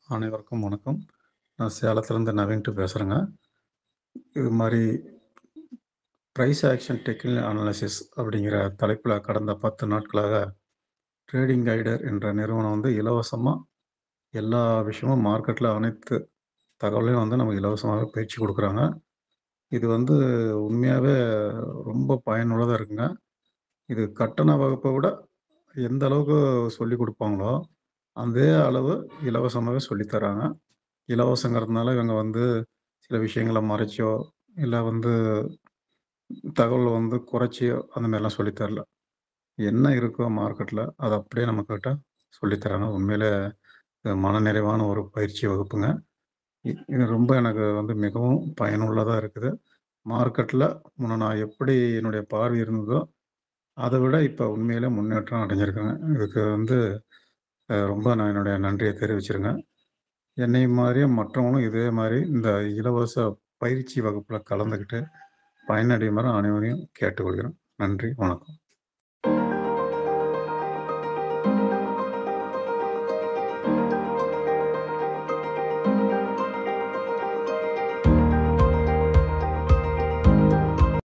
அனைவருக்கும் வணக்கம். நான் சேலத்துலேருந்து நவீன்ட்டு பேசுறேங்க. இது மாரி பிரைஸ் ஆக்ஷன் டெக்னிக்கல் அனாலிசிஸ் அப்படிங்கிற தலைப்பில கடந்த 10 நாட்களாக ட்ரேடிங் கைடர் என்ற நிறுவனம் வந்து இலவசமா எல்லா விஷயமும் மார்க்கெட்ல அனைத்து தகவலையும் வந்து நமக்கு இலவசமாவே பயிற்சி குடுக்குறாங்க. இது வந்து உண்மையாவே ரொம்ப பயனுள்ளதா இருக்குங்க. இது கட்டண வகுப்ப விட எந்த அளவுக்கு சொல்லிக் குடுப்பாங்களோ, அதே அளவு இலவசமாவே சொல்லி தராங்க. இலவசங்கிறதுனால இவங்க வந்து சில விஷயங்கள மறைச்சோ, இல்ல வந்து தகவல வந்து குறைச்சியோ அந்த மாரிலாம் சொல்லி தரல. என்ன இருக்கோ மார்க்கெட்ல அத அப்படியே நம்மகிட்ட சொல்லி தராங்க. உண்மையிலே இது மனநிறைவான ஒரு பயிற்சி வகுப்புங்க. இ இது ரொம்ப எனக்கு வந்து மிகவும் பயனுள்ளதா இருக்குது. மார்க்கெட்ல முன்ன நான் எப்படி என்னுடைய பார்வை இருந்ததோ, அத விட இப்ப உண்மையிலே முன்னேற்றம் அடைஞ்சிருக்கேங்க. இதுக்கு வந்து அ ரொம்ப நான் என்னுடைய நன்றிய தெரிவிச்சுக்கிறேங்க. என்னைய மாரியே மற்றவங்களும் இதே மாரி இந்த இலவச பயிற்சி வகுப்புல கலந்துக்கிட்டு பயனடையுமாறு அனைவரையும் கேட்டுக்கொள்கிறேன். நன்றி, வணக்கம்.